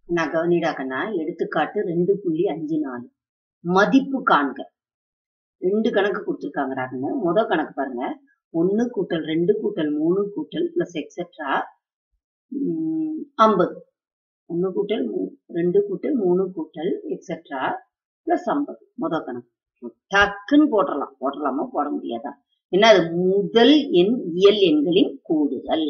நான் கவனிடாக்கண்ணா எடுத்துக்காட்டு ரெண்டு புள்ளி அஞ்சு நாலு மதிப்பு காண்க ரெண்டு கணக்கு கொடுத்துருக்காங்கடாங்கன்னு முத கணக்கு பாருங்க ஒன்னு கூட்டல் ரெண்டு கூட்டல் மூணு கூட்டல் பிளஸ் எக்ஸெட்ரா ஐம்பது ஒன்னு கூட்டல் மூ- ரெண்டு கூட்டல் மூணு கூட்டல் எக்ஸெட்ரா பிளஸ் ஐம்பது முத கணக்கு டக்குன்னு போட்டுடலாம் போட்டுடலாமா போட முடியாதா என்ன அது முதல் எண் இயல் எண்களின் கூடுதல்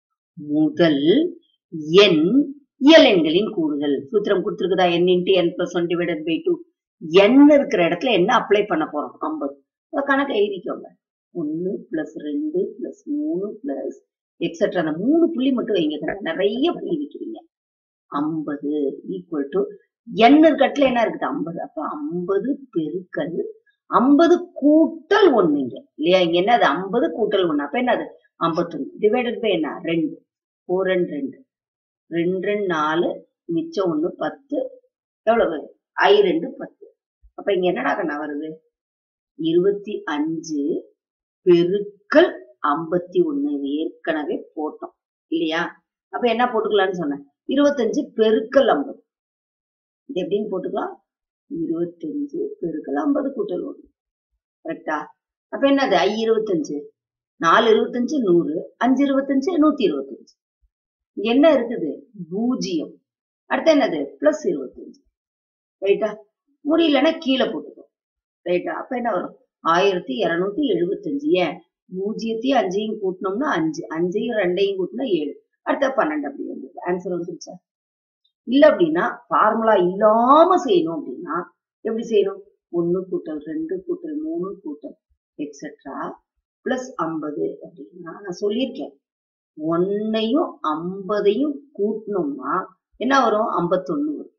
முதல் எண் இயல் எண்களின் கூடுதல் சூத்திரம் கொடுத்துருக்குதா n into n plus one divided by two n இருக்கிற இடத்துல என்ன அப்ளை பண்ண போறோம் ஐம்பது கணக்கு எழுதிக்கோங்க ஒன்னு பிளஸ் ரெண்டு பிளஸ் மூணு பிளஸ் எக்ஸெட்ரா அந்த மூணு புள்ளி மட்டும் வைங்க கணக்கு. நிறைய புள்ளி வைக்கிறீங்க ஐம்பது ஈக்குவல் டு n இருக்கட்டுல என்ன இருக்குது ஐம்பது அப்ப ஐம்பது பெருக்கல் ஐம்பது கூட்டல் ஒண்ணுங்க இல்லையா இங்க என்னது ஐம்பது கூட்டல் ஒண்ணு அப்ப என்னது ஐம்பத்தொன்னு டிவைடட் பை என்ன ரெண்டு ஃபோர் ரெண்டு ரெண்டு ரெண்டு ரெண்டு நாலு மிச்சம் ஒண்ணு பத்து எவ்வளவு ஐ ரெண்டு பத்து அப்ப இங்க என்னடா கண்ணா வருது இருபத்தி அஞ்சு பெருக்கல் ஐம்பத்தி ஒண்ணு இது ஏற்கனவே போட்டோம் இல்லையா அப்ப என்ன போட்டுக்கலாம்னு சொன்னேன் இருபத்தஞ்சு பெருக்கல் ஐம்பது இது எப்படின்னு போட்டுக்கலாம் இருபத்தஞ்சு பெருக்கல் ஐம்பது கூட்டல் ஒண்ணு கரெக்டா அப்ப என்னது ஐ இருபத்தஞ்சு நாலு இருபத்தஞ்சு நூறு அஞ்சு இருபத்தஞ்சு நூத்தி இருபத்தஞ்சு இங்க என்ன இருக்குது பூஜ்ஜியம் அடுத்து என்னது பிளஸ் இருபத்தஞ்சு ரைட்டா முடியலன்னா கீழே போட்டுக்கோ ரைட்டா அப்ப என்ன வரும் ஆயிரத்தி இருநூத்தி எழுபத்தஞ்சு ஏன் பூஜ்ஜியத்தையும் அஞ்சையும் கூட்டினோம்னா அஞ்சு அஞ்சையும் ரெண்டையும் கூட்டினா ஏழு அடுத்த பன்னெண்டு அப்படி வந்தது ஆன்சர் வந்துருச்சா இல்ல அப்படின்னா ஃபார்முலா இல்லாம செய்யணும் அப்படின்னா எப்படி செய்யணும் ஒண்ணு கூட்டல் ரெண்டு கூட்டல் மூணு கூட்டல் எக்ஸெட்ரா பிளஸ் ஐம்பது அப்படின்னா நான் சொல்லியிருக்கேன் ஒன்னையும் ஐம்பதையும் கூட்டினோம்னா என்ன வரும் ஐம்பத்தொன்னு வரும்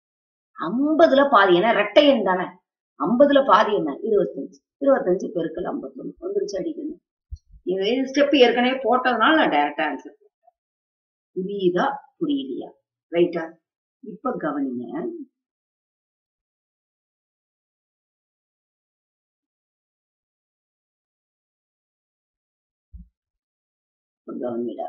ஐம்பதுல பாதி ஏன்னா ரெட்டை எண் தானே ஐம்பதுல பாதி என்ன இருபத்தஞ்சு இருபத்தஞ்சு பெருக்கல் ஐம்பத்தொன்னு வந்துருச்சு அடிக்கணும் இது ஸ்டெப் ஏற்கனவே போட்டதுனால நான் டைரக்டா ஆன்சர் புரியுதா புரியலையா ரைட்டா இப்ப கவனிங்க இப்ப கவனிடா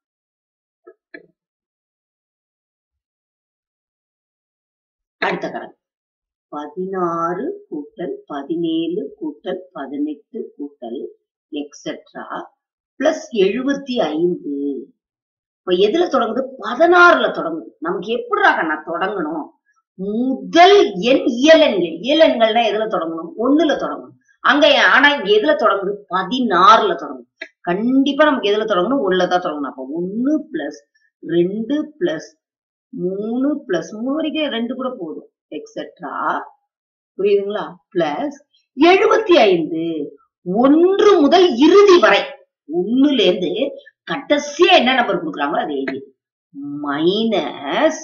அடுத்த கணக்கு பதினாறு கூட்டல் பதினேழு கூட்டல் பதினெட்டு கூட்டல் எக்ஸெட்ரா பிளஸ் எழுபத்தி ஐந்து இப்ப எதுல தொடங்குது பதினாறுல தொடங்குது நமக்கு எப்படிடா கண்ணா தொடங்கணும் முதல் எண் இயலெண்கள் இயலெண்கள்னா எதுல தொடங்கணும் ஒண்ணுல தொடங்கணும் அங்க ஆனா இங்க எதுல தொடங்குது பதினாறுல தொடங்குது கண்டிப்பா நமக்கு எதுல தொடங்கணும் ஒண்ணுல தான் தொடங்கணும் அப்ப ஒண்ணு பிளஸ் ரெண்டு பிளஸ் மூணு பிளஸ் மூணு வரைக்கும் ரெண்டு கூட போதும் எக்ஸெட்ரா புரியுதுங்களா பிளஸ் எழுபத்தி ஐந்து ஒன்று முதல் இறுதி வரை ஒண்ணுல இருந்து கடைசியா என்ன நம்பர் கொடுக்குறாங்களோ அதை எழுதி மைனஸ்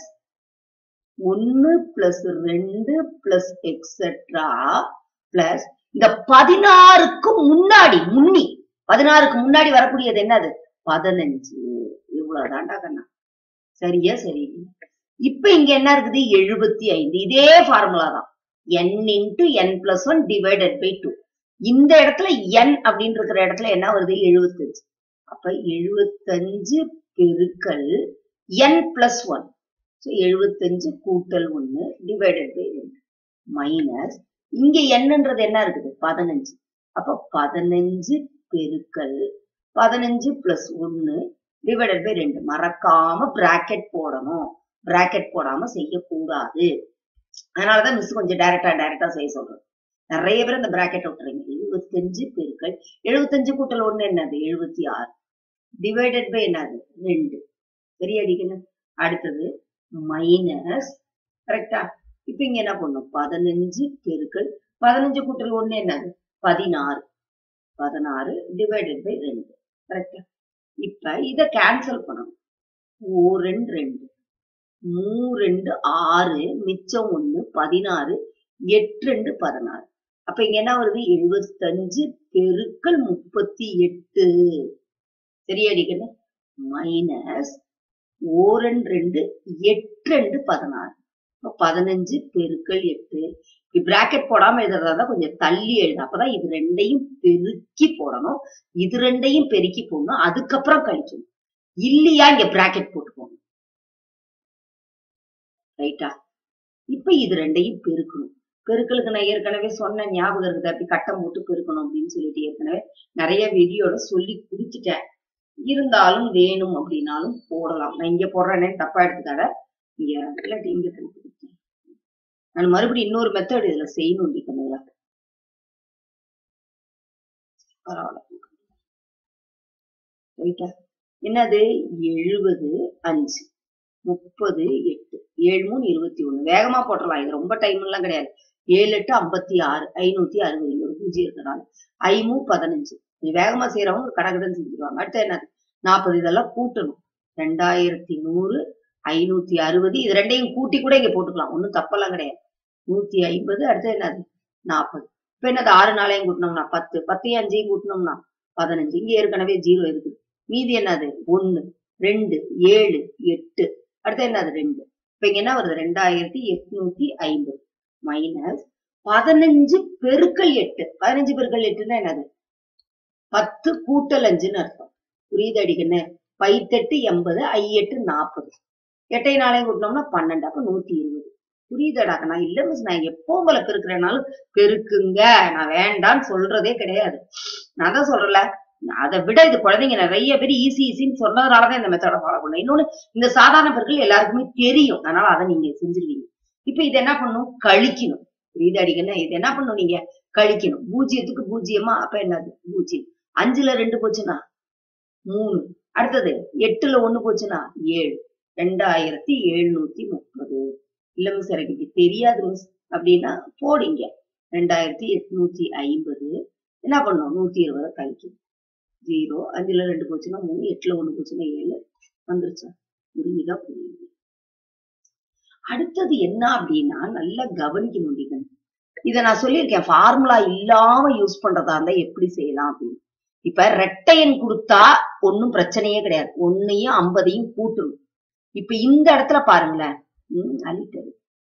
ஒன்னு பிளஸ் ரெண்டு பிளஸ் எக்ஸெட்ரா பிளஸ் இந்த பதினாறுக்கு முன்னாடி முன்னி பதினாறுக்கு முன்னாடி வரக்கூடியது என்னது பதினஞ்சு இவ்வளவுதான்டா கண்ணா சரியா சரி இப்ப இங்க என்ன இருக்குது எழுபத்தி ஐந்து இதே ஃபார்முலா தான் n into n plus one divided by two இந்த இடத்துல n அப்படின்னு இருக்கிற இடத்துல என்ன வருது எழுபத்தஞ்சு அப்ப எழுபத்தஞ்சு பெருக்கல் n பிளஸ் ஒன் ஸோ எழுபத்தஞ்சு கூட்டல் ஒன்னு டிவைடட் பை ரெண்டு மைனஸ் இங்க என்னன்றது என்ன இருக்குது பதினஞ்சு அப்ப பதினஞ்சு பெருக்கல் பதினஞ்சு பிளஸ் ஒன்னு டிவைடட் பை ரெண்டு மறக்காம பிராக்கெட் போடணும் பிராக்கெட் போடாம செய்யக்கூடாது அதனாலதான் மிஸ் கொஞ்சம் டைரக்டா டைரக்டா செய்ய சொல்றேன் நிறைய பேர் இந்த பிராக்கெட் விட்டுறீங்க எழுபத்தஞ்சு பெருக்கள் எழுபத்தஞ்சு கூட்டல் ஒண்ணு என்னது எழுபத்தி ஆறு டிவைடட் பை என்னது ரெண்டு சரியா அடிக்கணும் அடுத்தது மைனஸ் கரெக்டா இப்ப இங்க என்ன பண்ணும் பதினஞ்சு பெருக்கள் பதினஞ்சு கூட்டல் ஒண்ணு என்னது பதினாறு பதினாறு டிவைடட் பை ரெண்டு கரெக்டா இப்ப இத கேன்சல் பண்ணணும் ஓ ரெண்டு ரெண்டு மூ ரெண்டு ஆறு மிச்சம் ஒண்ணு பதினாறு எட்டு ரெண்டு பதினாறு அப்ப இங்க என்ன வருது எழுபத்தஞ்சு பெருக்கல் முப்பத்தி எட்டு சரியாடிக்கணும் மைனஸ் ஓரன் ரெண்டு எட்டு ரெண்டு பதினாறு அப்ப பதினஞ்சு பெருக்கல் எட்டு இப்படி பிராக்கெட் போடாம எழுதுறதா இருந்தா கொஞ்சம் தள்ளி எழுது அப்பதான் இது ரெண்டையும் பெருக்கி போடணும் இது ரெண்டையும் பெருக்கி போடணும் அதுக்கப்புறம் கழிக்கணும் இல்லையா இங்க பிராக்கெட் போட்டுக்கோங்க ரைட்டா இப்ப இது ரெண்டையும் பெருக்கணும் பெருக்கலுக்கு நான் ஏற்கனவே சொன்ன ஞாபகம் இருக்குது அப்படி கட்டம் போட்டு பெருக்கணும் அப்படின்னு சொல்லிட்டு ஏற்கனவே நிறைய வீடியோல சொல்லி கொடுத்துட்டேன் இருந்தாலும் வேணும் அப்படின்னாலும் போடலாம் நான் இங்க போடுறேனே தப்பா எடுத்துக்காத இங்க இல்லாட்டி இங்க கொடுத்துருக்கேன் நான் மறுபடியும் இன்னொரு மெத்தட் இதுல செய்யணும் கண்ணுங்களா பரவாயில்ல ரைட்டா என்னது எழுபது அஞ்சு முப்பது எட்டு ஏழு மூணு இருபத்தி ஒண்ணு வேகமா போட்டுடலாம் இது ரொம்ப டைம் எல்லாம் கிடையாது ஏழு எட்டு ஐம்பத்தி ஆறு ஐநூத்தி அறுபது இங்க ஒரு பூஜ்ஜியம் இருக்கிறனால ஐமூ பதினஞ்சு இது வேகமா செய்யறவங்க கடகடன் செஞ்சுருவாங்க அடுத்து என்ன நாற்பது இதெல்லாம் கூட்டணும் ரெண்டாயிரத்தி நூறு ஐநூத்தி அறுபது இது ரெண்டையும் கூட்டி கூட இங்க போட்டுக்கலாம் ஒண்ணும் தப்பெல்லாம் கிடையாது நூத்தி ஐம்பது அடுத்து என்னது நாற்பது இப்ப என்னது ஆறு நாளையும் கூட்டினோம்னா பத்து பத்தையும் அஞ்சையும் கூட்டினோம்னா பதினஞ்சு இங்க ஏற்கனவே ஜீரோ இருக்குது மீதி என்னது ஒண்ணு ரெண்டு ஏழு எட்டு அடுத்து என்னது ரெண்டு இப்ப இங்க என்ன வருது ரெண்டாயிரத்தி எட்நூத்தி ஐம்பது மைனஸ் பதினஞ்சு பெருக்கல் எட்டு பதினஞ்சு பெருக்கல் எட்டுன்னா என்னது பத்து கூட்டல் அஞ்சுன்னு அர்த்தம் புரியுது அடிக்கண்ணு பைத்தெட்டு எண்பது ஐ எட்டு நாற்பது எட்டை நாளையும் கூட்டினோம்னா பன்னெண்டு அப்ப நூத்தி இருபது புரியுதாடா நான் இல்ல மிஸ் நான் எப்போ உங்களை பெருக்கிறேனாலும் பெருக்குங்க நான் வேண்டான்னு சொல்றதே கிடையாது நான் தான் சொல்றல அதை விட இது குழந்தைங்க நிறைய பேர் ஈஸி ஈஸின்னு சொன்னதுனாலதான் இந்த மெத்தடை ஃபாலோ பண்ணணும் இன்னொன்னு இந்த சாதாரண பெருக்கள் எல்லாருக்குமே தெரியும் அதனால அதை நீங்க செஞ்சிருவீங்க இப்ப இது என்ன பண்ணும் கழிக்கணும் புரியுது அடிக்கணும் இது என்ன பண்ணும் நீங்க கழிக்கணும் பூஜ்ஜியத்துக்கு பூஜ்ஜியமா அப்ப என்னது பூஜ்ஜியம் அஞ்சுல ரெண்டு போச்சுன்னா மூணு அடுத்தது எட்டுல ஒண்ணு போச்சுன்னா ஏழு ரெண்டாயிரத்தி எழுநூத்தி முப்பது இல்ல மிஸ் எனக்கு இப்படி தெரியாது மிஸ் அப்படின்னா போடிங்க ரெண்டாயிரத்தி எட்நூத்தி ஐம்பது என்ன பண்ணும் நூத்தி இருபதை கழிக்கும் ஜீரோ அஞ்சுல ரெண்டு போச்சுன்னா மூணு எட்டுல ஒண்ணு போச்சுன்னா ஏழு வந்துருச்சா புரியுதா புரியுது அடுத்தது என்ன அப்படின்னா நல்லா கவனிக்கணும் நீங்கள் இத நான் சொல்லியிருக்கேன் ஃபார்முலா இல்லாம யூஸ் பண்றதா இருந்தா எப்படி செய்யலாம் அப்படின்னு இப்ப ரெட்டையன் கொடுத்தா ஒன்னும் பிரச்சனையே கிடையாது ஒன்னையும் ஐம்பதையும் கூட்டணும் இப்ப இந்த இடத்துல பாருங்களேன் ம், அழித்தது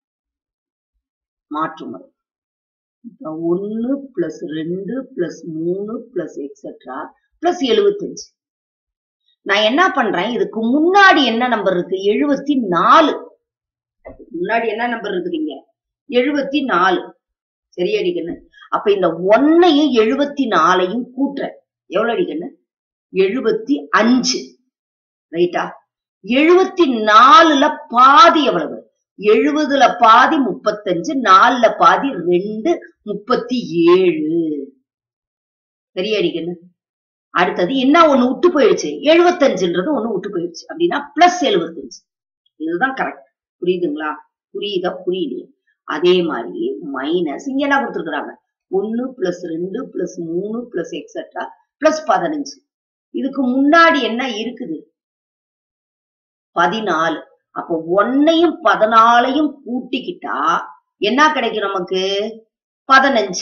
மாற்று முறை இப்ப ஒன்னு பிளஸ் ரெண்டு பிளஸ் மூணு பிளஸ் எக்ஸெட்ரா பிளஸ் எழுபத்தஞ்சு நான் என்ன பண்றேன் இதுக்கு முன்னாடி என்ன நம்பர் இருக்கு எழுபத்தி நாலு முன்னாடி என்ன நம்பர் இருக்குதுங்க எழுபத்தி நாலு சரி அடிக்கண்ணு அப்ப இந்த ஒன்னையும் எழுபத்தி நாலையும் கூட்டுறேன் எவ்வளவு அடிக்கண்ணு எழுபத்தி அஞ்சு ரைட்டா எழுபத்தி நாலுல பாதி எவ்வளவு எழுபதுல பாதி முப்பத்தஞ்சு நாலுல பாதி ரெண்டு முப்பத்தி ஏழு சரி அடிக்கண்ணு அடுத்தது என்ன ஒண்ணு விட்டு போயிடுச்சு எழுபத்தஞ்சுன்றது ஒண்ணு விட்டு போயிடுச்சு அப்படின்னா பிளஸ் எழுபத்தஞ்சு இதுதான் கரெக்ட் புரியுதுங்களா புரியுதா புரியலையா அதே மாதிரி மைனஸ் இங்க என்ன கொடுத்துருக்காங்க ஒன்னு பிளஸ் ரெண்டு பிளஸ் மூணு பிளஸ் எக்ஸெட்ரா பிளஸ் பதினஞ்சு இதுக்கு முன்னாடி என்ன இருக்குது பதினாலு அப்போ ஒன்னையும் பதினாலையும் கூட்டிக்கிட்டா என்ன கிடைக்கும் நமக்கு பதினஞ்சு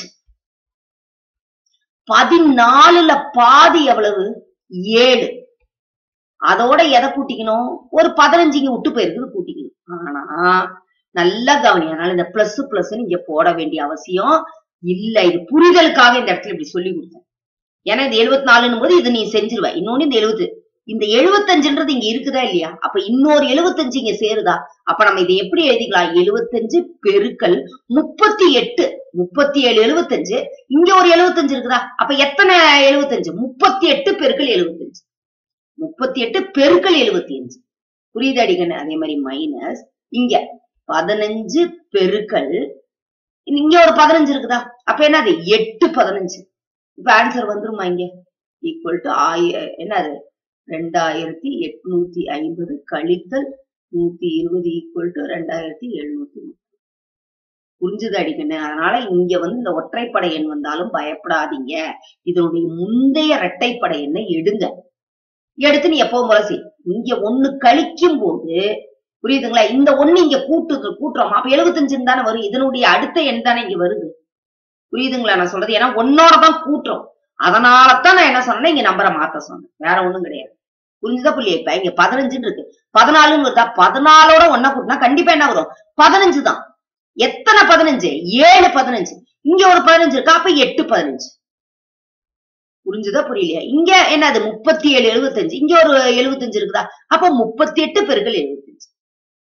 பதினாலுல பாதி எவ்வளவு ஏழு அதோட எதை கூட்டிக்கணும் ஒரு பதினஞ்சு இங்க விட்டு போயிருக்குது கூட்டிக்கணும் ஆனா நல்லா கவனி அதனால இந்த பிளஸ் பிளஸ் இங்க போட வேண்டிய அவசியம் இல்ல இது புரிதலுக்காக இந்த இடத்துல இப்படி சொல்லி கொடுத்தேன் ஏன்னா இது எழுபத்தி நாலுன்னு போது இது நீ செஞ்சிருவ இன்னொன்னு இந்த எழுபது இந்த எழுபத்தஞ்சுன்றது இங்க இருக்குதா இல்லையா அப்ப இன்னொரு எழுபத்தஞ்சு இங்க சேருதா அப்ப நம்ம இதை எப்படி எழுதிக்கலாம் எழுபத்தஞ்சு பெருக்கல் முப்பத்தி எட்டு முப்பத்தி ஏழு எழுபத்தஞ்சு இங்க ஒரு எழுபத்தஞ்சு இருக்குதா அப்ப எத்தனை எழுபத்தஞ்சு முப்பத்தி எட்டு பெருக்கல் எழுபத்தஞ்சு முப்பத்தி எட்டு பெருக்கல் எழுபத்தி அஞ்சு புரியுது அடிக்கண்ணு அதே மாதிரி மைனஸ் இங்க பதினஞ்சு பெருக்கல் இங்க ஒரு பதினஞ்சு இருக்குதா அப்ப என்னது எட்டு பதினஞ்சு இப்ப ஆன்சர் வந்துருமா இங்க ஈக்குவல் டு ஆய என்னது ரெண்டாயிரத்தி எட்நூத்தி ஐம்பது கழித்தல் நூத்தி இருபது ஈக்குவல் டு ரெண்டாயிரத்தி எழுநூத்தி முப்பது புரிஞ்சுது அடிக்கண்ணு அதனால இங்க வந்து இந்த ஒற்றைப்படை எண் வந்தாலும் பயப்படாதீங்க இதனுடைய முந்தைய இரட்டைப்படை எண்ணை எடுங்க எடுத்து நீ எப்பவும் போல செய் இங்க ஒண்ணு கழிக்கும் போது புரியுதுங்களா இந்த ஒண்ணு இங்க கூட்டு கூட்டுறோம் அப்ப எழுபத்தஞ்சுன்னு தானே வரும் இதனுடைய அடுத்த எண் தானே இங்க வருது புரியுதுங்களா நான் சொல்றது ஏன்னா ஒன்னோட தான் கூட்டுறோம் அதனாலதான் நான் என்ன சொன்னேன் இங்க நம்பரை மாத்த சொன்னேன் வேற ஒண்ணும் கிடையாது புரிஞ்சுதா புள்ளியா இப்ப இங்க பதினஞ்சுன்னு இருக்கு பதினாலுன்னு வருதா பதினாலோட ஒன்னா கூட்டினா கண்டிப்பா என்ன வரும் பதினஞ்சு தான் எத்தனை பதினஞ்சு ஏழு பதினஞ்சு இங்க ஒரு பதினஞ்சு இருக்கா அப்ப எட்டு பதினஞ்சு புரிஞ்சுதா புரியலையா இங்க என்னது முப்பத்தி ஏழு எழுபத்தஞ்சு இங்க ஒரு எழுபத்தஞ்சு இருக்குதா அப்ப முப்பத்தி எட்டு பெருக்கள் எழுபத்தஞ்சு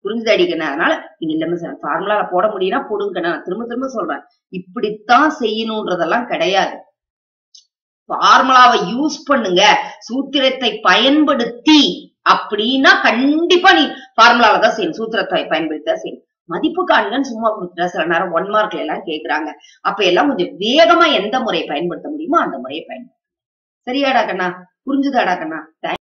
புரிஞ்சுது அடிக்கணும் அதனால நீங்க இல்ல மிஸ் ஃபார்முலால போட முடியும்னா போடுங்க நான் திரும்ப திரும்ப சொல்றேன் இப்படித்தான் செய்யணும்ன்றதெல்லாம் கிடையாது ஃபார்முலாவை யூஸ் பண்ணுங்க சூத்திரத்தை பயன்படுத்தி அப்படின்னா கண்டிப்பா நீ ஃபார்முலாவை தான் செய்யணும் சூத்திரத்தை பயன்படுத்தி தான் செய்யணும் மதிப்பு காண்கன்னு சும்மா கொடுத்துட்டா சில நேரம் ஒன் மார்க்ல எல்லாம் கேக்குறாங்க அப்ப எல்லாம் கொஞ்சம் வேகமா எந்த முறையை பயன்படுத்த முடியுமோ அந்த முறையை பயன்படுத்த சரியாடா கண்ணா புரிஞ்சுதாடா கண்ணா